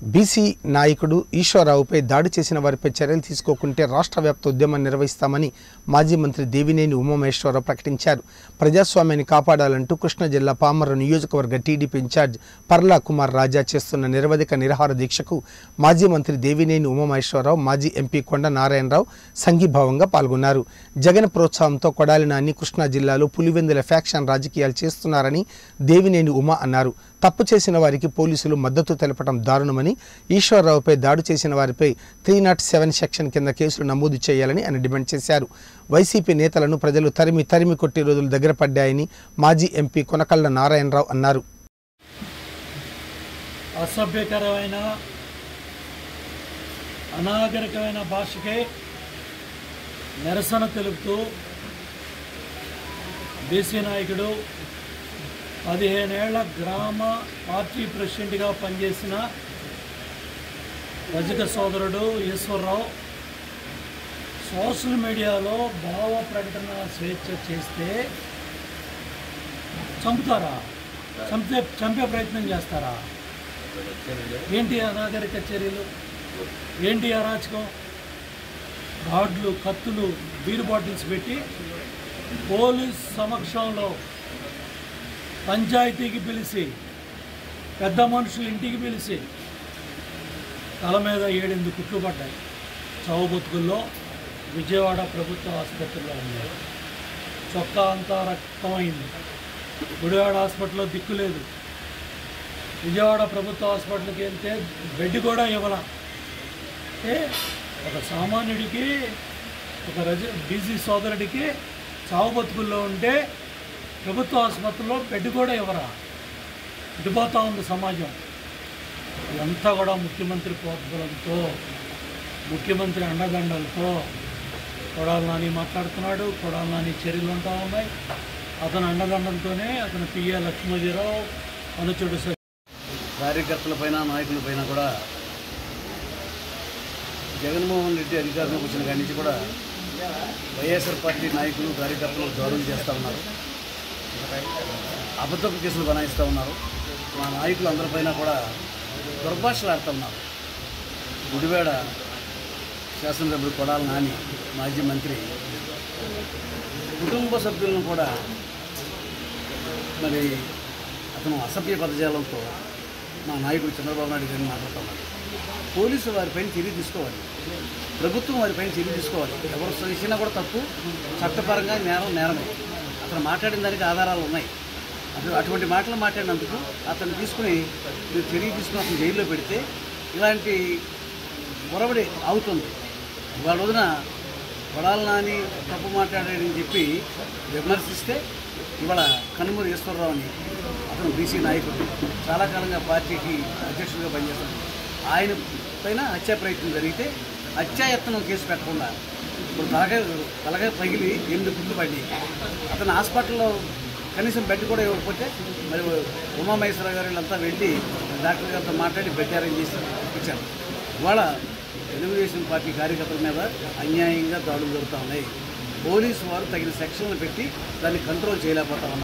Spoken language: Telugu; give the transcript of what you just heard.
బీసీ నాయకుడు ఈశ్వరరావుపై దాడి చేసిన వారిపై చర్యలు తీసుకోకుంటే రాష్ట్ర వ్యాప్త ఉద్యమం నిర్వహిస్తామని మాజీ మంత్రి దేవినేని ఉమామహేశ్వరరావు ప్రకటించారు ప్రజాస్వామ్యాన్ని కాపాడాలంటూ కృష్ణా జిల్లా పామర నియోజకవర్గ టీడీపీ ఇన్ఛార్జ్ పర్లా కుమార్ రాజా చేస్తున్న నిరవధిక నిరాహార దీక్షకు మాజీ మంత్రి దేవినేని ఉమామహేశ్వరరావు మాజీ ఎంపీ కొండ నారాయణరావు సంఘీభావంగా పాల్గొన్నారు జగన్ ప్రోత్సాహంతో కొడాలి నాని కృష్ణా జిల్లాలో పులివెందుల ఫ్యాక్షన్ రాజకీయాలు చేస్తున్నారని దేవినేని ఉమా అన్నారు తప్పు చేసిన వారికి పోలీసులు మద్దతు తెలపడం దారుణమని ఈశ్వరరావుపై దాడి చేసిన వారిపై త్రీ నాట్ సెవెన్ సెక్షన్ కింద కేసులు నమోదు చేయాలని ఆయన డిమాండ్ చేశారు వైసీపీ నేతలను ప్రజలు తరిమి తరిమి కొట్టే రోజులు దగ్గర పడ్డాయని మాజీ ఎంపీ కొనకళ్ళ నారాయణరావు అన్నారు అసభ్యకరమైన అనాగరికమైన భాషకే నిరసన తెలుపుతూ బీసీ నాయకుడు పదిహేనేళ్ల గ్రామ పార్టీ ప్రెసిడెంట్గా పనిచేసిన రజక సోదరుడు ఈశ్వరరావు సోషల్ మీడియాలో భావ ప్రకటన స్వేచ్ఛ చేస్తే చంపుతారా చంపే చంపే ప్రయత్నం చేస్తారా ఏంటి అనాగరిక చర్యలు ఏంటి అరాచకం రాడ్లు కత్తులు బీరు బాటిల్స్ పెట్టి పోలీస్ సమక్షంలో పంచాయతీకి పిలిచి పెద్ద మనుషులు ఇంటికి పిలిచి తల మీద ఏడెనిమిది కుట్లు పడ్డాయి చావు బతుకుల్లో విజయవాడ ప్రభుత్వ ఆసుపత్రిలో ఉన్నాయి చొక్కా అంతా రక్తమైంది గుడివాడ హాస్పిటల్లో దిక్కు లేదు విజయవాడ ప్రభుత్వ హాస్పిటల్కి వెళ్తే బెడ్ కూడా ఇవ్వాల అంటే ఒక సామాన్యుడికి ఒక రజ బీసీ సోదరుడికి చావు బతుకుల్లో ఉంటే ప్రభుత్వ ఆసుపత్రిలో బెడ్ కూడా ఇవ్వరా ఇటుపోతా ఉంది సమాజం ఇదంతా కూడా ముఖ్యమంత్రి ప్రోత్బలంతో ముఖ్యమంత్రి అండదండలతో కొడాలి నాని మాట్లాడుతున్నాడు కొడాలి నాని చర్యలు ఉంటా ఉన్నాయి అతని అండదండలతోనే అతను పిఏ లక్ష్మీజీరావు అనుచుడు స- కార్యకర్తలపైన నాయకులపైన కూడా జగన్మోహన్ రెడ్డి అధికారంలోకి వచ్చిన కాడి నుంచి కూడా వైఎస్ఆర్ పార్టీ నాయకులు కార్యకర్తలు దాడులు చేస్తూ ఉన్నారు అబద్ధపు కేసులు బనాయిస్తూ ఉన్నారు మా నాయకులు అందరిపైన కూడా దుర్భాషలు ఆడుతూ ఉన్నారు గుడివాడ శాసనసభ్యుడు కొడాలి నాని మాజీ మంత్రి కుటుంబ సభ్యులను కూడా మరి అతను అసభ్య పదజాలంతో మా నాయకుడు చంద్రబాబు నాయుడు గారిని మాట్లాడుతున్నాడు పోలీసు వారిపైన చర్య తీసుకోవాలి ప్రభుత్వం వారిపైన చర్య తీసుకోవాలి ఎవరు చేసినా కూడా తప్పు చట్టపరంగా నేరం నేరమే అతను మాట్లాడిన దానికి ఆధారాలు ఉన్నాయి అటు అటువంటి మాటలు మాట్లాడినందుకు అతను తీసుకుని మీరు చర్య తీసుకుని అతను జైల్లో పెడితే ఇలాంటి పొరబడి అవుతుంది ఇవాళ రోజున కొడాలి నాని తప్పు మాట్లాడాడని చెప్పి విమర్శిస్తే ఇవాళ కనుమూరి ఈశ్వరరావుని అతను బీసీ నాయకుడు చాలా కాలంగా పార్టీకి అధ్యక్షుడిగా పనిచేస్తాడు ఆయన పైన హత్యా ప్రయత్నం జరిగితే హత్యాయత్నం కేసు పెట్టకుండా ఇప్పుడు తలకాయ తలకాయ పగిలి ఎనిమిది గుడ్లు పడి అతను హాస్పిటల్లో కనీసం బెడ్ కూడా ఇవ్వకపోతే మరి ఉమామహేశ్వర గారు వీళ్ళంతా వెళ్ళి డాక్టర్ గారితో మాట్లాడి బెడ్ అరేంజ్ చేసి ఇచ్చారు ఇవాళ తెలుగుదేశం పార్టీ కార్యకర్తల మీద అన్యాయంగా దాడులు జరుగుతూ ఉన్నాయి పోలీసు వారు తగిన సెక్షన్లు పెట్టి దాన్ని కంట్రోల్ చేయలేకపోతా ఉన్నారు